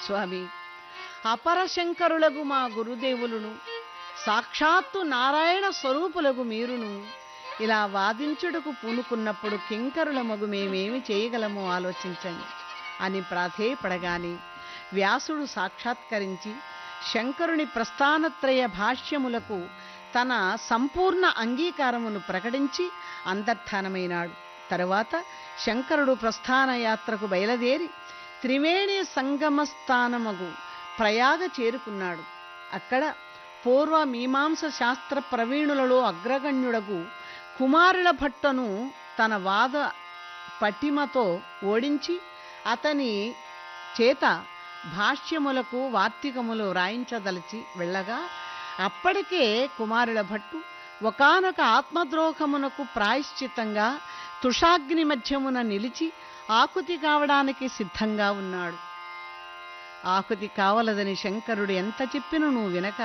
స్వామి అపరశంకరులకు మా గురుదేవులను సాక్షాత్తు నారాయణ స్వరూపులకు మీరును ఇలా వాదించుటకు పూనుకున్నప్పుడు కింకరుల మగు మేమేమి చేయగలమో ఆలోచించండి అని ప్రాధేయపడగానే వ్యాసుడు సాక్షాత్కరించి శంకరుని ప్రస్థానత్రయ భాష్యములకు తన సంపూర్ణ అంగీకారమును ప్రకటించి అంతర్ధానమైనాడు తరువాత శంకరుడు ప్రస్థాన యాత్రకు బయలుదేరి త్రివేణి సంగమ స్థానమగు ప్రయాగ చేరుకున్నాడు అక్కడ పూర్వ మీమాంస శాస్త్ర ప్రవీణులలో అగ్రగణ్యుడకు కుమారుల భట్టను తన వాద పటిమతో ఓడించి అతని చేత భాష్యములకు వార్తికములు వ్రాయించదలిచి వెళ్ళగా అప్పటికే కుమారుల భట్టు ఒకానొక ఆత్మద్రోహమునకు ప్రాయశ్చిత్తంగా తుషాగ్ని మధ్యమున నిలిచి ఆకుతి కావడానికి సిద్ధంగా ఉన్నాడు ఆకుతి కావలదని శంకరుడు ఎంత చెప్పినను వినక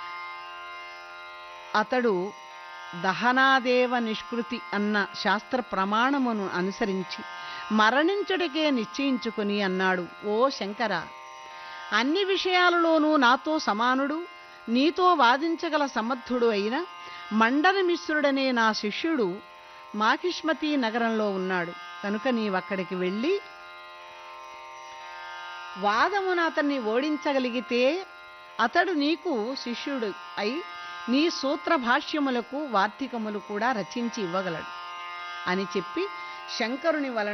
అతడు దహనాదేవ నిష్కృతి అన్న శాస్త్ర ప్రమాణమును అనుసరించి మరణించుడికే నిశ్చయించుకుని అన్నాడు ఓ శంకర అన్ని విషయాలలోనూ నాతో సమానుడు నీతో వాదించగల సమర్థుడు అయిన మండన మిశ్రుడనే నా శిష్యుడు మాకిష్మతి నగరంలో ఉన్నాడు కనుక నీవక్కడికి వెళ్ళి వాదమున అతన్ని ఓడించగలిగితే అతడు నీకు శిష్యుడు అయి నీ సూత్ర భాష్యములకు వార్తికములు కూడా రచించి ఇవ్వగలడు అని చెప్పి శంకరుని వలన